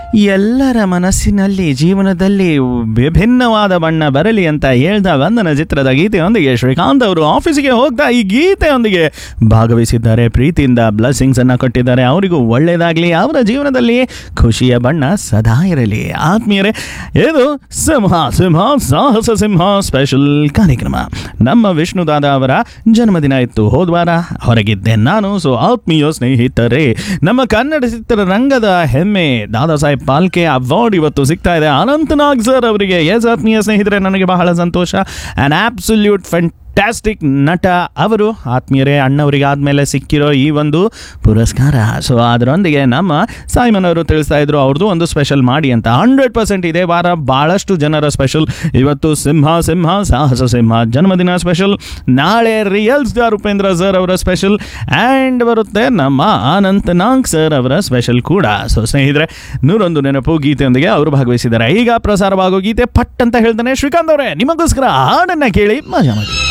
ಎಲ್ಲರ ಮನಸ್ಸಿನಲ್ಲಿ ಜೀವನದಲ್ಲಿ ವಿಭಿನ್ನವಾದ ಬಣ್ಣ ಬರಲಿ ಅಂತ ಹೇಳ್ದ ವಂದನ ಚಿತ್ರದ ಗೀತೆಯೊಂದಿಗೆ ಶ್ರೀಕಾಂತ್ ಅವರು ಆಫೀಸಿಗೆ ಹೋಗ್ತಾ ಈ ಗೀತೆಯೊಂದಿಗೆ ಭಾಗವಹಿಸಿದ್ದಾರೆ ಪ್ರೀತಿಯಿಂದ ಬ್ಲೆಸ್ಸಿಂಗ್ಸ್ ಅನ್ನ ಕೊಟ್ಟಿದ್ದಾರೆ ಅವರಿಗೂ ಒಳ್ಳೆಯದಾಗಲಿ ಅವರ ಜೀವನದಲ್ಲಿ ಖುಷಿಯ ಬಣ್ಣ ಸದಾ ಇರಲಿ ಆತ್ಮೀಯರೇ ಇದು ಸಿಂಹ ಸಿಂಹ ಸಾಹಸ ಸಿಂಹ ಸ್ಪೆಷಲ್ ಕಾರ್ಯಕ್ರಮ ನಮ್ಮ ವಿಷ್ಣುದಾದ ಅವರ ಜನ್ಮದಿನ ಇತ್ತು ಹೋದ್ವಾರ ಹೊರಗಿದ್ದೆ ನಾನು ಸೊ ಆತ್ಮೀಯ ಸ್ನೇಹಿತರೇ ನಮ್ಮ ಕನ್ನಡ ಚಿತ್ರರಂಗದ ಹೆಮ್ಮೆ ದಾದಾ ಸಾಹೇಬ್ ಪಾಲ್ಕೆ ಅವಾರ್ಡ್ ಇವತ್ತು ಸಿಗ್ತಾ ಇದೆ ಅನಂತನಾಗ್ ಸರ್ ಅವರಿಗೆ ಎಸ್ ಆತ್ಮೀಯ ಸ್ನೇಹಿತರೆ ನನಗೆ ಬಹಳ ಸಂತೋಷ ಆ್ಯನ್ ಆಬ್ಸಲ್ಯೂಟ್ ಫ್ಯಾಂಟಾಸ್ಟಿಕ್ ನಟ ಅವರು ಆತ್ಮೀಯರೇ ಅಣ್ಣವರಿಗೆ ಆದಮೇಲೆ ಸಿಕ್ಕಿರೋ ಈ ಒಂದು ಪುರಸ್ಕಾರ ಸೊ ಅದರೊಂದಿಗೆ ನಮ್ಮ ಸಾಯ್ಮನ್ ಅವರು ತಿಳಿಸ್ತಾ ಇದ್ರು ಅವ್ರದ್ದು ಒಂದು ಸ್ಪೆಷಲ್ ಮಾಡಿ ಅಂತ ಹಂಡ್ರೆಡ್ ಪರ್ಸೆಂಟ್ ಇದೇ ವಾರ ಭಾಳಷ್ಟು ಜನರ ಸ್ಪೆಷಲ್ ಇವತ್ತು ಸಿಂಹ ಸಿಂಹ ಸಾಹಸ ಸಿಂಹ ಜನ್ಮದಿನ ಸ್ಪೆಷಲ್ ನಾಳೆ ರಿಯಲ್ ಸ್ಟಾರ್ ಉಪೇಂದ್ರ ಸರ್ ಅವರ ಸ್ಪೆಷಲ್ ಆ್ಯಂಡ್ ಬರುತ್ತೆ ನಮ್ಮ ಅನಂತ್ ನಾಗ್ ಸರ್ ಅವರ ಸ್ಪೆಷಲ್ ಕೂಡ ಸೊ ಸ್ನೇಹಿತರೆ ನೂರೊಂದು ನೆನಪು ಗೀತೆಯೊಂದಿಗೆ ಅವರು ಭಾಗವಹಿಸಿದ್ದಾರೆ ಈಗ ಪ್ರಸಾರವಾಗೋ ಗೀತೆ ಪಟ್ ಅಂತ ಹೇಳ್ತಾನೆ ಶ್ರೀಕಾಂತ್ ಅವರೇ ನಿಮಗೋಸ್ಕರ ಹಾಡನ್ನ ಕೇಳಿ ಮಜಾ ಮಾಡಿ